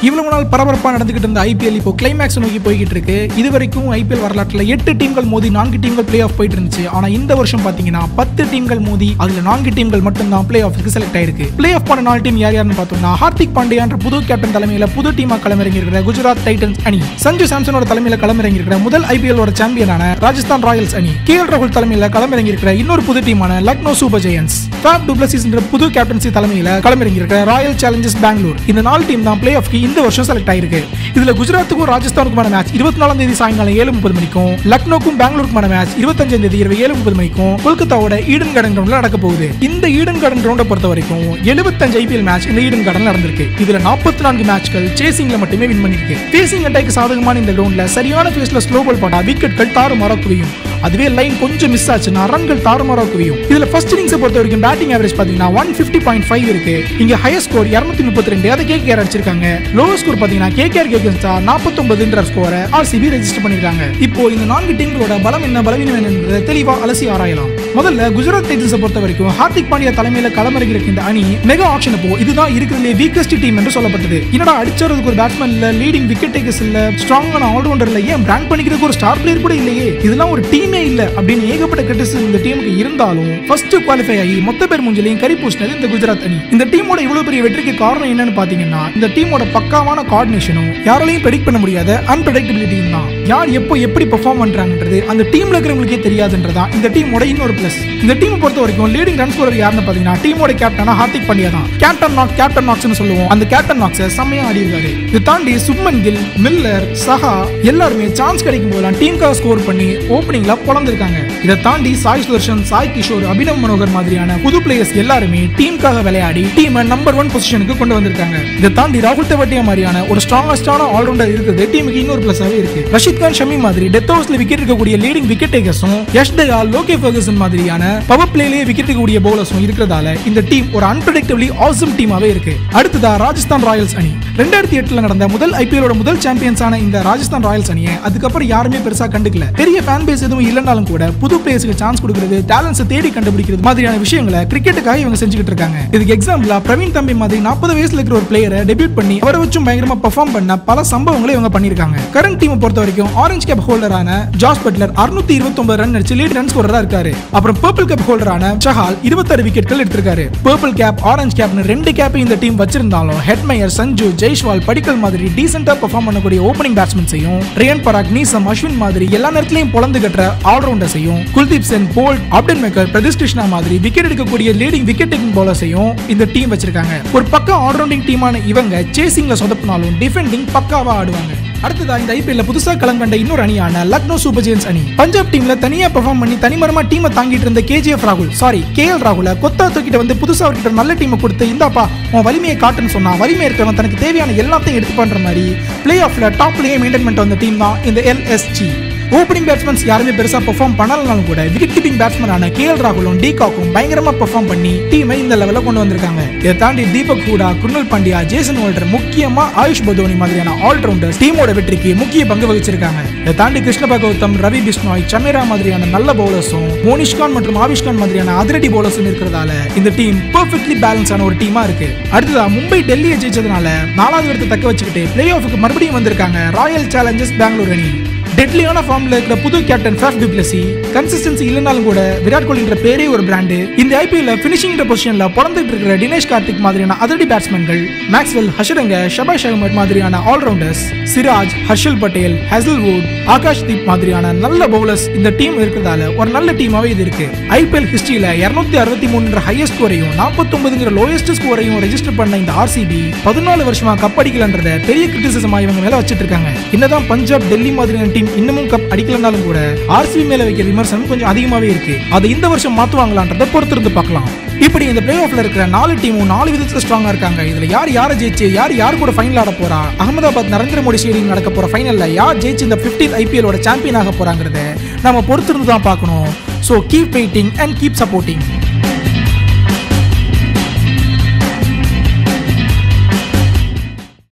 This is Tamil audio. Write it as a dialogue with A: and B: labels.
A: இவ்வளவு நாள் பரபரப்பா நடந்துகிட்டு இருந்த ஐபிஎல் இப்போ கிளைமேக்ஸ் நோக்கி போய்கிட்டு இருக்கு இது வரைக்கும் ஐபிஎல் வரலாற்றுல எட்டு டீம்கள் மோதி நான்கு டீம்கள் பிளே ஆஃப் போயிட்டு இருந்துச்சு ஆனா இந்த வருஷம் பாத்தீங்கன்னா பத்து டீம்கள் மோதி அதுல நான்கு டீம்கள் மட்டும் தான் பிளே ஆஃப்க்கு செலக்ட் ஆயிருக்கு பிளே ஆஃப் பண்ண நாலு டீம் யார் யாருன்னு பார்த்தோம்னா ஹார்திக் பாண்டியா என்ற புது கேப்டன் தலைமையில புது டீமா களமிறங்கி இருக்கிற குஜராத் டைட்டன்ஸ் அணி சஞ்சு சாம்சனோட தலைமையில களமிறங்கி இருக்கிற முதல் ஐபிஎல் ஓட சாம்பியனான ராஜஸ்தான் ராயல்ஸ் அணி கே எல் ராகுல் தலைமையில களமிறங்கி இருக்கிற இன்னொரு புது டீமான Lucknow super giants Faf du Plessis என்ற புது கேப்டன்சி தலைமையில களமிறங்கி இருக்கிற ராயல் சேலஞ்சர்ஸ் பெங்களூர் இந்த நாலு டீம் தான் பிளே ஆஃப்க்கு இந்த வருஷம் செலக்ட் ஆயிருக்கு இதுல குஜராத்துக்கும் ராஜஸ்தானுக்குமான மேட்ச் இருபத்தி நாலாம் தேதி சாயங்காலம் ஏழு முப்பது மணிக்கும் லக்னோக்கும் பெங்களூருக்குமான மேட்ச் இருபத்தஞ்சாம் தேதி இரவு ஏழு முப்பது மணிக்கும் கொல்கத்தாவோட ஈடன் கார்டன் கிரவுண்ட்ல நடக்க போகுது இந்த ஈடன் கார்டன் கிரவுண்டை பொறுத்த வரைக்கும் எழுபத்தஞ்சு ஐபிஎல் மேட்ச் இந்த ஈடன் கார்டன் நடந்திருக்கு இதுல நாற்பத்தி நான்கு மேட்ச்கள் சேசிங்ல மட்டுமே வின் பண்ணிருக்கு பேசிங் அட்டாக்கு சாதகமான இந்த கிரவுண்ட்ல சரியான ஃபேஸ்ல ஸ்லோ பால் போட்டா விக்கெட்கள் தாறுமாறா குவியும் அதுவே லைன் கொஞ்சம் மிஸ் ஆச்சுன்னா ரன்கள் தாறுமாறா குவியும் இதுல ஃபர்ஸ்ட் இன்னிங்ஸ் பொறுத்த வரைக்கும் பேட்டிங் ஆவரேஜ் பாத்தீங்கன்னா ஒன் பிப்டி பாயிண்ட் ஃபைவ் இருக்கு இங்க ஹையர் ஸ்கோர் இருநூத்தி முப்பத்தி ரெண்டு அதை கேகேஆர் அடிச்சிருக்காங்க லோவர் ஸ்கோர் பாத்தீங்கன்னா கேகேஆர் கேகேஸ்டா நாற்பத்தொன்பதுன்ற ஸ்கோரை ஆர்சிபி ரெஜிஸ்டர் பண்ணிருக்காங்க இப்போ இந்த நான்கு டீம்களோட பலம் என்ன பலவீனம் என்னன்றதை தெளிவா அலசி ஆராயலாம் முதல்ல குஜராத் டைட்டன்ஸை பொறுத்த வரைக்கும் ஹார்திக் பாண்டியா தலைமையில களமிறங்கி இருக்க இந்த அணி மெகா ஆக்ஷன் அப்போ இதுதான் இருக்கிறதுலே வீக்கஸ்ட் டீம் என்று சொல்லப்பட்டது என்னடா அடிச்சறதுக்கு ஒரு பேட்ஸ்மேன் இல்ல லீடிங் விக்கெட் டேக்கர்ஸ் இல்ல ஸ்ட்ராங்கான ஆல்ரவுண்டர் இல்ல ஏன் பிராண்ட் பண்ணிக்கிறதுக்கு ஒரு ஸ்டார் பிளேயர் கூட இல்லையே இதெல்லாம் ஒரு டீமே இல்ல அப்படின்னு ஏகப்பட்ட கிரிட்டிசிசம் இந்த டீமுக்கு இருந்தாலும் ஃபர்ஸ்ட் குவாலிஃபை ஆகி மொத்த பேர் மூஞ்சிலையும் கறி பூசினது இந்த குஜராத் அணி இந்த டீமோட இவ்வளவு பெரிய வெற்றிக்கு காரணம் என்னன்னு பாத்தீங்கன்னா இந்த டீமோட பக்காவான கோஆர்டினேஷனும் யாராலையும் ப்ரெடிக்ட் பண்ண முடியாத அன்பிரடிக்டபிலிட்டியும் தான் யார் எப்போ எப்படி பெர்ஃபார்ம் பண்றாங்கன்றது அந்த டீம்ல இருக்கிறவங்களுக்கே தெரியாதுன்றதா இந்த டீமோட இன்னொரு பிளஸ் இந்த டீம் பொறுத்த வரைக்கும் லீடிங் ரன் ஸ்கோரர் யாருன்னு பாத்தீங்கன்னா டீமோட கேப்டனா ஹார்திக் பாண்டியா தான் கேப்டன் நாக் கேப்டன் நாக்ஸ்னு சொல்லுவோம் அந்த கேப்டன் நாக்ஸை செம்மையா ஆடி இருக்காரு இது தாண்டி சுப்மன் கில் மில்லர் சஹா எல்லாருமே சான்ஸ் கிடைக்கும் போதெல்லாம் டீமுக்காக ஸ்கோர் பண்ணி ஓப்பனிங்ல பொழந்திருக்காங்க இதை தாண்டி சாய் சுதர்ஷன் சாய் கிஷோர் அபினவ் மனோகர் மாதிரியான புது பிளேயர்ஸ் எல்லாருமே டீமுக்காக விளையாடி டீமை நம்பர் ஒன் பொசிஷனுக்கு கொண்டு வந்திருக்காங்க இதை தாண்டி ராகுல் தெவட்டியா மாதிரியான ஒரு ஸ்ட்ராங்கஸ்டான ஆல்ரவுண்டர் இருக்கிறது டீமுக்கு இன்னொரு பிளஸாவே இருக்கு ரஷித் கான் ஷமி மாதிரி டெத் ஓவர்ஸ்ல விக்கெட் இருக்கக்கூடிய லீடிங் விக்கெட் டேக்கர்ஸும் யஷ் தயால் லோகே ஃபர்கசன் மாதிரியான பவர் பிளேலேயே விக்கெட் இருக்கக்கூடிய பவுலர்ஸும் இருக்கிறதால இந்த டீம் ஒரு அன்பிரடிக்டபிளி ஆசம் டீமாவே இருக்கு அடுத்ததா ராஜஸ்தான் ராயல்ஸ் அணி ரெண்டாயிரத்தி எட்டுல நடந்த முதல் ஐபிஎலோட முதல் சாம்பியன்ஸான இந்த ராஜஸ்தான் ராயல்ஸ் அணியை அதுக்கப்புறம் யாருமே பெருசா கண்டுக்கல பெரிய ஃபேன் பேஸ் எதுவும் இல்லைனாலும் கூட புது பிளேயர்ஸ்க்கு சான்ஸ் கொடுக்கிறது டேலண்ட்ஸை தேடி கண்டுபிடிக்கிறது மாதிரியான விஷயங்களை கிரிக்கெட்டுக்காக இவங்க செஞ்சுக்கிட்டு இருக்காங்க இதுக்கு எக்ஸாம்பிளா பிரவீன் தம்பி மாதிரி நாற்பது வயசுல இருக்கிற ஒரு பிளேயரை டெபியூட் பண்ணி அவரை வச்சும் பயங்கரமா பெர்ஃபார்ம் பண்ண பல சம்பவங்களை இவங்க பண்ணிருக்காங்க கரண்ட் டீமை பொறுத்த வரைக்கும் ஆரஞ்சு கேப் ஹோல்டரான ஜாஸ் பட்லர் அறுநூத்தி இருபத்தி ரன் அடிச்சு லீட் ரன் ஸ்கோரரா இருக்காரு அப்புறம் பர்பிள் கேப் ஹோல்டரான சஹால் இருபத்தாறு விக்கெட்கள் எடுத்திருக்காரு பர்பிள் கேப் ஆரஞ்சு கேப்னு ரெண்டு கேப் இந்த டீம் வச்சிருந்தாலும் ஹெட்மயர் சஞ்சு ஜெய்ஷ்வால் படிக்கல் மாதிரி டீசென்டா பெர்ஃபார்ம் பண்ணக்கூடிய ஓப்பனிங் பேட்ஸ்மேன்ஸையும் ரியன் பராக் நீசம் அஸ்வின் மாதிரி எல்லா நேரத்திலையும் பொழந்து கட்டுற ஆல்ரவுண்டர்ஸையும் குல்தீப் சென் போல்ட் ஆப்டன் மேக்கர் பிரதிஷ் கிருஷ்ணா மாதிரி விக்கெட் எடுக்கக்கூடிய லீடிங் விக்கெட் டேக்கிங் பவுலர்ஸையும் இந்த டீம் வச்சிருக்காங்க ஒரு பக்கம் ஆல்ரவுண்டிங் டீமான இவங்க சேசிங்ல சொதப்பினாலும் டிஃபெண்டிங் பக்காவா ஆடுவாங்க அடுத்ததா இந்த ஐபிஎல்ல புதுசா களம் கண்ட இன்னொரு அணியான லக்னோ சூப்பர் ஜெயின்ஸ் அணி பஞ்சாப் டீம்ல தனியா பெர்ஃபார்ம் பண்ணி தனிமரமா டீமை தாங்கிட்டு இருந்த கேஜிஎஃப் ராகுல் சாரி கே எல் ராகுல கொத்தா தூக்கிட்டு வந்து புதுசா அவர்கிட்ட நல்ல டீமை கொடுத்து இந்தாப்பா உன் வலிமையை காட்டுன்னு சொன்னா வலிமை இருக்கிறவன் தனக்கு தேவையான எல்லாத்தையும் எடுத்து பண்ற மாதிரி பிளே ஆஃப்ல டாப்லயே மெயின்டைன் பண்ணிட்டு வந்த டீம் தான் இந்த எல்எஸ்ஜி ஓப்பனிங் பேட்ஸ்மேன்ஸ் யாருமே பெருசா பெர்ஃபார்ம் பண்ணலனாலும் கூட விக்கெட் கீப்பிங் பேட்ஸ்மேனான கே எல் ராகுலும் டீகாக்கும் பயங்கரமா பெர்ஃபார்ம் பண்ணி டீமை இந்த லெவலில் கொண்டு வந்திருக்காங்க இதை தாண்டி தீபக் ஹூடா குர்னல் பாண்டியா ஜேசன் ஹோல்டர் முக்கியமா ஆயுஷ் பதோனி மாதிரியான ஆல்ரவுண்டர்ஸ் டீமோட வெற்றிக்கு முக்கிய பங்கு வகிச்சிருக்காங்க இதை தாண்டி கிருஷ்ண பகவத்தம் ரவி பிஷ்னாய் சமீரா மாதிரியான நல்ல பவுலர்ஸும் மோனிஷ்கான் மற்றும் ஆவிஷ்கான் மாதிரியான அதிரடி பவுலர்ஸும் இருக்கிறதால இந்த டீம் பெர்ஃபெக்ட்லி பேலன்ஸான ஒரு டீமா இருக்கு அடுத்ததா மும்பை டெல்லியை ஜெயிச்சதுனால நாலாவது இடத்தை தக்க வச்சுக்கிட்டு பிளே ஆஃபுக்கு மறுபடியும் வந்திருக்காங்க ராயல் சேலஞ்சர்ஸ் பெங்களூர் அணி டெட்லியான ஃபார்ம்ல இருக்கிற புது கேப்டன் ஃபேஃப் டிப்ளசி கன்சிஸ்டன்சி இல்லைனாலும் கூட விராட் கோலின்ற பேரே ஒரு பிராண்டு இந்த ஐபிஎல்ல பினிஷிங் பொசிஷன்ல பிறந்துட்டு இருக்கிற தினேஷ் கார்த்திக் மாதிரியான அதிரடி பேட்ஸ்மேன்கள் மேக்ஸ்வெல் ஹஷரங்க ஷபாஷ் அகமட் மாதிரியான ஆல்ரவுண்டர்ஸ் சிராஜ் ஹர்ஷல் பட்டேல் ஹேசல்வுட் ஆகாஷ் தீப் மாதிரியான நல்ல பவுலர்ஸ் இந்த டீம் இருக்கிறதால ஒரு நல்ல டீமாவே இது இருக்கு ஐபிஎல் ஹிஸ்டரியில இருநூத்தி அறுபத்தி மூணுன்ற ஹையஸ்ட் ஸ்கோரையும் நாற்பத்தொன்பதுங்கிற லோயஸ்ட் ஸ்கோரையும் ரெஜிஸ்டர் பண்ண இந்த ஆர்சிபி பதினாலு வருஷமா கப் அடிக்கலன்றத பெரிய கிரிட்டிசிசமா இவங்க மேல வச்சிட்டு இருக்காங்க என்னதான் பஞ்சாப் டெல்லி மாதிரியான டீம் இன்னமும் கப் அடிக்கலனாலும் கூட ஆர்சிபி மேல வைக்கிற விமர்சனம் கொஞ்சம் அதிகமாவே இருக்கு அதை இந்த வருஷம் மாத்துவாங்களான்றத பொறுத்திருந்து பார்க்கலாம் இப்படி இந்த பிளே ஆஃப்ல இருக்கிற நாலு டீமும் நாலு விதத்துல ஸ்ட்ராங்கா இருக்காங்க இதுல யார் யாரை ஜெயிச்சு யார் யார் கூட ஃபைனல் ஆட போறா அகமதாபாத் நரேந்திர மோடி ஸ்டேடியம் நடக்க போற ஃபைனல்ல யார் ஜெயிச்சு இந்த 15th ஐபிஎலோட சாம்பியன் ஆக போறாங்கிறத நம்ம பொறுத்திருந்து தான் பார்க்கணும் so keep waiting and keep supporting